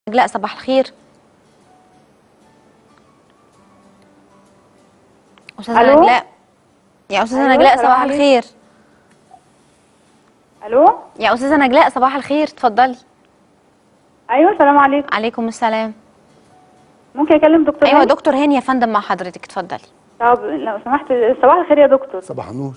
نجلاء صباح الخير استاذه ألو؟ نجلاء يا استاذه أيوة، نجلاء السلام صباح عليكم. الخير الو يا استاذه نجلاء صباح الخير اتفضلي ايوه السلام عليكم عليكم السلام ممكن اكلم دكتور ايوه هاني؟ دكتور هاني يا فندم مع حضرتك اتفضلي طب لو سمحت صباح الخير يا دكتور صباح النور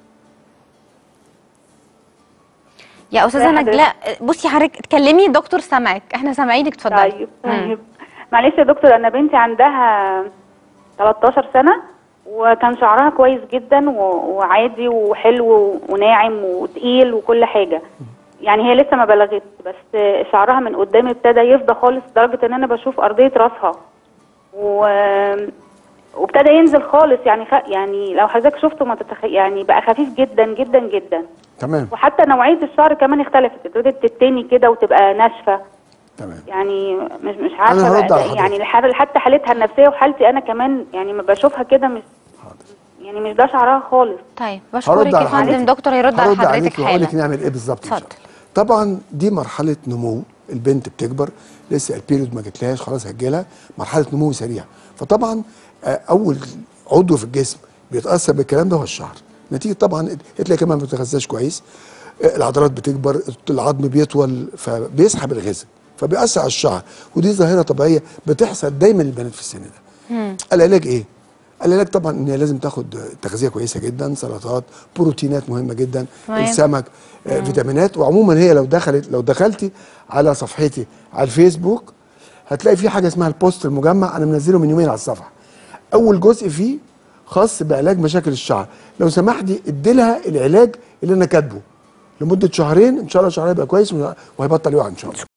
يا استاذه حضرتك؟ نجلاء بصي حضرتك اتكلمي دكتور سامعك احنا سامعينك اتفضلي طيب مم. طيب معلش يا دكتور انا بنتي عندها 13 سنه وكان شعرها كويس جدا و- وعادي وحلو وناعم وتقيل وكل حاجه يعني هي لسه ما بلغتش بس شعرها من قدام ابتدى يفضى خالص لدرجه ان انا بشوف ارضيه راسها و... وابتدى ينزل خالص يعني خ... يعني لو حضرتك شفته ما تتخ... يعني بقى خفيف جدا جدا جدا تمام وحتى نوعيه الشعر كمان اختلفت ابتدت تتني كده وتبقى ناشفه تمام يعني مش مش عارفه أنا هرد بقى على ده- يعني حضرتك. الح- حتى حالتها النفسيه وحالتي انا كمان يعني ما بشوفها كده مش حاضر يعني مش ده شعرها خالص طيب هرد بشكرك يا على فندم حضرتك. دكتور هيرد على هرد حضرتك عليك وهقول لك حالا نعمل ايه بالظبط إن شاء اتفضل. الله. طبعا دي مرحله نمو البنت بتكبر لسه البيريود ما جاتلهاش خلاص هتجيلها مرحله نمو سريع فطبعا آه، اول عضو في الجسم بيتاثر بالكلام ده هو الشعر نتيجه طبعا تلاقي كمان ما بتتغذاش كويس آه، العضلات بتكبر العظم بيطول فبيسحب الغذاء فبيأثر على الشعر ودي ظاهره طبيعيه بتحصل دايما للبنات في السن ده العلاج ايه العلاج طبعا ان هي لازم تاخد تغذيه كويسه جدا سلطات بروتينات مهمه جدا تمام. السمك آه، فيتامينات وعموما هي لو دخلت لو دخلتي على صفحتي على الفيسبوك هتلاقي في حاجه اسمها البوست المجمع انا منزله من يومين على الصفحه اول جزء فيه خاص بعلاج مشاكل الشعر لو سمحتي اديلها العلاج اللي انا كاتبه لمده شهرين ان شاء الله شعرها يبقى كويس وهيبطل يقع ان شاء الله